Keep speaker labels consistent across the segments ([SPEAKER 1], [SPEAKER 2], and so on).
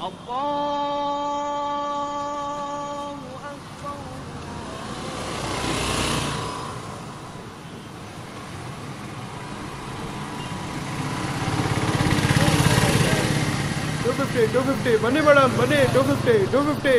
[SPEAKER 1] الله أكبر
[SPEAKER 2] two fifty two fifty ಬನ್ನಿ madam ಬನ್ನಿ two fifty two fifty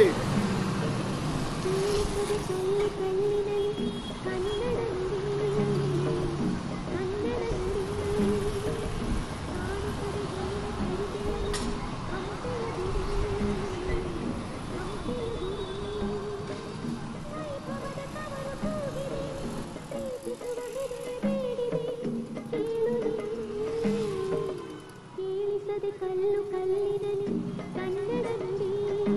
[SPEAKER 3] ಕೇಳಿಸದೆ ಕಲ್ಲು ಕಲ್ಲಿನಲ್ಲಿ ಕನ್ನಡ ನುಡಿ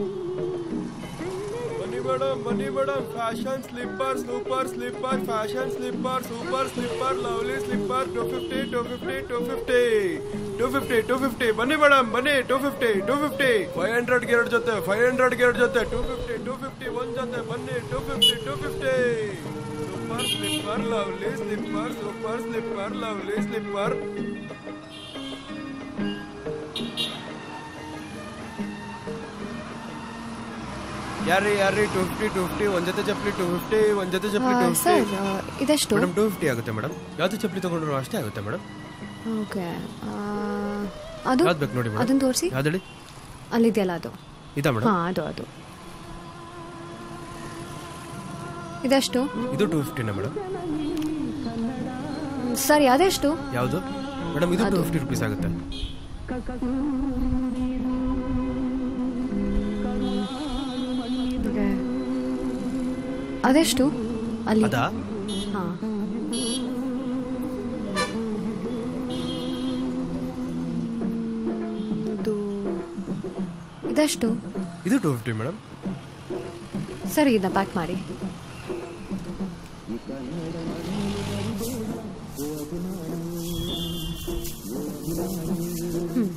[SPEAKER 3] ಕನ್ನಡ
[SPEAKER 2] ಬನ್ನಿ ಮೇಡಮ್ ಬನ್ನಿ madam fashion slipper super slipper fashion slipper super slipper lovely slipper two fifty two fifty two fifty two fifty two fifty ಬನ್ನಿ madam ಬನ್ನಿ two fifty two fifty five ಹಂಡ್ರೆಡ್ಗೆ ಎರಡು ಜೊತೆ ಫೈವ್ ಹಂಡ್ರೆಡ್ಗೆ ಎರಡು ಜೊತೆ ಟೂ ಫಿಫ್ಟಿ ಟೂ ಫಿಫ್ಟಿ ಒಂದು ಜೊತೆ ಬನ್ನಿ two fifty two fifty super slipper lovely slipper super slipper lovely slipper ಯಾರ್ರಿ ಯಾರ್ರಿ ಟೂ ಫಿಫ್ಟಿ ಟೂ ಫಿಫ್ಟಿ ಒಂದ್ ಜೊತೆ ಚಪ್ಪಲಿ ಟೂ ಫಿಫ್ಟಿ ಒಂದ್ ಜೊತೆ ಚಪ್ಪಲಿ ಟೂ ಫಿಫ್ಟಿ
[SPEAKER 4] ಸರ್ ಇದೆಷ್ಟು
[SPEAKER 2] ಮೇಡಮ್ ಟೂ ಫಿಫ್ಟಿ ಆಗುತ್ತೆ ಮೇಡಮ್ ಯಾವ್ದು ಚಪ್ಪಲಿ ತಗೊಂಡ್ರು ಅಷ್ಟೇ ಆಗುತ್ತೆ ಮೇಡಮ್
[SPEAKER 4] ಓಕೆ ಅದು
[SPEAKER 2] ಯಾವ್ದು ಬೇಕು ನೋಡಿ ಮೇಡಮ್
[SPEAKER 4] ಅದನ್ನ ತೋರಿಸಿ
[SPEAKER 2] ಯಾವ್ದು ಹೇಳಿ
[SPEAKER 4] ಅಲ್ಲಿದೆಯಲ್ಲ ಅದು
[SPEAKER 2] ಇದಾ ಮೇಡಮ್
[SPEAKER 4] ಹಾ ಅದು ಅದು ಇದೆಷ್ಟು
[SPEAKER 2] ಇದು ಟೂ ಫಿಫ್ಟಿನ ಮೇಡಮ್
[SPEAKER 4] ಸರಿ ಅದೆಷ್ಟು
[SPEAKER 2] ಯಾವುದು ಮೇಡಮ್ ಇದು ಟೂ ಫಿಫ್ಟಿ ರುಪೀಸ್ ಆಗುತ್ತೆ
[SPEAKER 4] Okay. ಅದೆಷ್ಟು ಅಲ್ಲಿ
[SPEAKER 2] ಅದಾ
[SPEAKER 4] ಹಾ ಇದು ಇದೆಷ್ಟು
[SPEAKER 2] ಇದು ಟೂ ಫಿಫ್ಟಿ ಮೇಡಮ್
[SPEAKER 4] ಸರಿ ಇದನ್ನ ಪ್ಯಾಕ್ ಮಾಡಿ ಹ್ಮ್.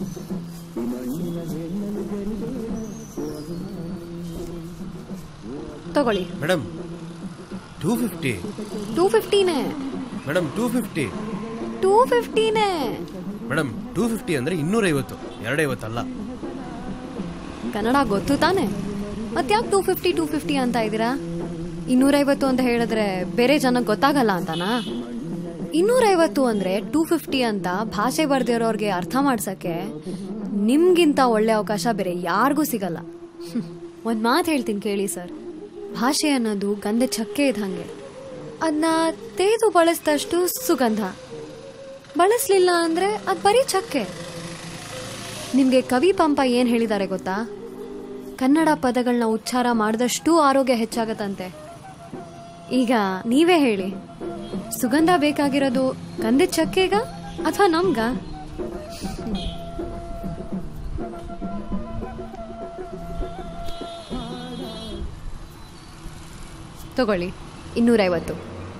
[SPEAKER 4] ತಗೊಳ್ಳಿ
[SPEAKER 2] ಮೇಡಮ್ ಟೂ ಫಿಫ್ಟಿ
[SPEAKER 4] ಟೂ ಫಿಫ್ಟಿನೇ
[SPEAKER 2] ಮೇಡಮ್ ಟೂ ಫಿಫ್ಟಿ
[SPEAKER 4] ಟೂ ಫಿಫ್ಟಿನೇ
[SPEAKER 2] ಮೇಡಮ್ ಟೂ ಫಿಫ್ಟಿ ಅಂದ್ರೆ ಇನ್ನೂರೈವತ್ತು ಎರಡೈವತ್ತಲ್ಲ
[SPEAKER 4] ಕನ್ನಡ ಗೊತ್ತು ತಾನೆ ಮತ್ತ್ಯಾಕೆ ಟೂ ಫಿಫ್ಟಿ ಟೂ ಫಿಫ್ಟಿ ಅಂತ ಇದ್ದೀರಾ ಇನ್ನೂರೈವತ್ತು ಅಂತ ಹೇಳಿದ್ರೆ ಬೇರೆ ಜನಕ್ಕೆ ಗೊತ್ತಾಗಲ್ಲ ಅಂತನಾ ಇನ್ನೂರೈವತ್ತು ಅಂದ್ರೆ ಟೂ ಫಿಫ್ಟಿ ಅಂತ ಭಾಷೆ ಬರ್ದಿರೋರ್ಗೆ ಅರ್ಥ ಮಾಡ್ಸಕ್ಕೆ ನಿಮ್ಗಿಂತ ಒಳ್ಳೆ ಅವಕಾಶ ಬೇರೆ ಯಾರಿಗೂ ಸಿಗಲ್ಲ ಹ್ಮ್. ಒಂದ್ ಮಾತು ಹೇಳ್ತೀನಿ ಕೇಳಿ ಸರ್ ಭಾಷೆ ಅನ್ನೋದು ಗಂಧ ಚಕ್ಕೆ ಇದ್ದಂಗೆ ಅದನ್ನ ತೇದು ಬಳಸಿದಷ್ಟು ಸುಗಂಧ ಬಳಸ್ಲಿಲ್ಲ ಅಂದ್ರೆ ಅದು ಬರೀ ಚಕ್ಕೆ ನಿಮ್ಗೆ ಕವಿ ಪಂಪ ಏನ್ ಹೇಳಿದ್ದಾರೆ ಗೊತ್ತಾ ಕನ್ನಡ ಪದಗಳನ್ನ ಉಚ್ಚಾರ ಮಾಡಿದಷ್ಟು ಆರೋಗ್ಯ ಹೆಚ್ಚಾಗತ್ತಂತೆ ಈಗ ನೀವೇ ಹೇಳಿ ಸುಗಂಧ ಬೇಕಾಗಿರೋದು ಗಂಧದ ಚಕ್ಕೆಗ ಅಥವಾ ನಮ್ಗ ತಗೊಳ್ಳಿ ಇನ್ನೂರೈವತ್ತು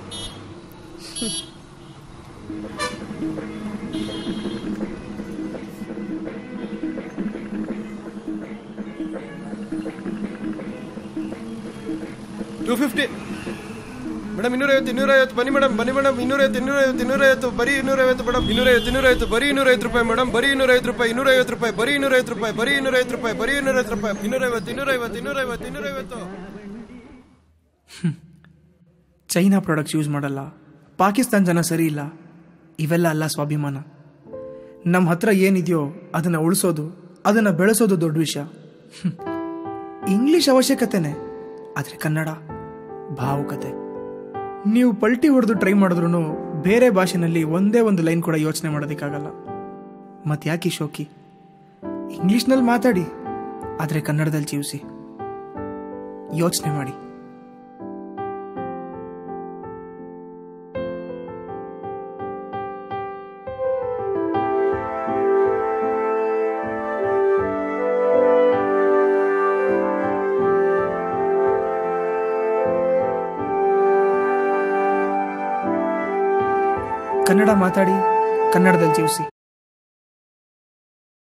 [SPEAKER 2] ಟೂ ಫಿಫ್ಟಿ ಮೇಡಮ್ ಇನ್ನೂರೈವತ್ತು ಇನ್ನೂರೈವತ್ತು ಬನ್ನಿ ಮೇಡಮ್ ಬನ್ನಿ ಮೇಡಮ್ ಇನ್ನೂರೈವತ್ತು ಇನ್ನೂರೈವತ್ತು ಇನ್ನೂರೈವತ್ತು ಬರೀ ಇನ್ನೂರೈವತ್ತು ಮೇಡಮ್ ಇನ್ನೂರೈವತ್ತು ಇನ್ನೂರೈವತ್ತು ಬರೀ ಇನ್ನೂರೈವತ್ತು ರೂಪಾಯಿ ಮೇಡಮ್ ಬರೀ ಇನ್ನೂರೈವತ್ತು ರೂಪಾಯಿ ಇನ್ನೂರೈವತ್ತು ರೂಪಾಯಿ ಬರೀ ಇನ್ನೂರೈವತ್ತು ರೂಪಾಯಿ ಬರೀ ಇನ್ನೂರೈವತ್ತು ರೂಪಾಯಿ ಬರೀ ಇನ್ನೂರೈವತ್ತು ರೂಪಾಯಿ ಇನ್ನೂರೈವತ್ತು ಇನ್ನೂರೈವತ್ತು ಇನ್ನೂರೈವತ್ತು ಇನ್ನೂರೈವತ್ತು
[SPEAKER 5] ಚೈನಾ ಪ್ರಾಡಕ್ಟ್ಸ್ ಯೂಸ್ ಮಾಡಲ್ಲ ಪಾಕಿಸ್ತಾನ ಜನ ಸರಿ ಇಲ್ಲ ಇವೆಲ್ಲ ಅಲ್ಲ ಸ್ವಾಭಿಮಾನ ನಮ್ಮ ಹತ್ರ ಏನಿದೆಯೋ ಅದನ್ನು ಉಳಿಸೋದು ಅದನ್ನು ಬೆಳೆಸೋದು ದೊಡ್ಡ ವಿಷಯ ಹ್ಮ್. ಇಂಗ್ಲಿಷ್ ಅವಶ್ಯಕತೆನೇ ಆದರೆ ಕನ್ನಡ ಭಾವುಕತೆ ನೀವು ಪಲ್ಟಿ ಹೊಡೆದು ಟ್ರೈ ಮಾಡಿದ್ರು ಬೇರೆ ಭಾಷೆನಲ್ಲಿ ಒಂದೇ ಒಂದು ಲೈನ್ ಕೂಡ ಯೋಚನೆ ಮಾಡೋದಕ್ಕಾಗಲ್ಲ ಮತ್ತೆ ಯಾಕೆ ಈ ಶೋಕಿ ಇಂಗ್ಲಿಷ್ನಲ್ಲಿ ಮಾತಾಡಿ ಆದರೆ ಕನ್ನಡದಲ್ಲಿ ಜೀವಿಸಿ ಯೋಚನೆ ಮಾಡಿ ಕನ್ನಡ ಮಾತಾಡಿ ಕನ್ನಡದಲ್ಲಿ ಜೀವಿಸಿ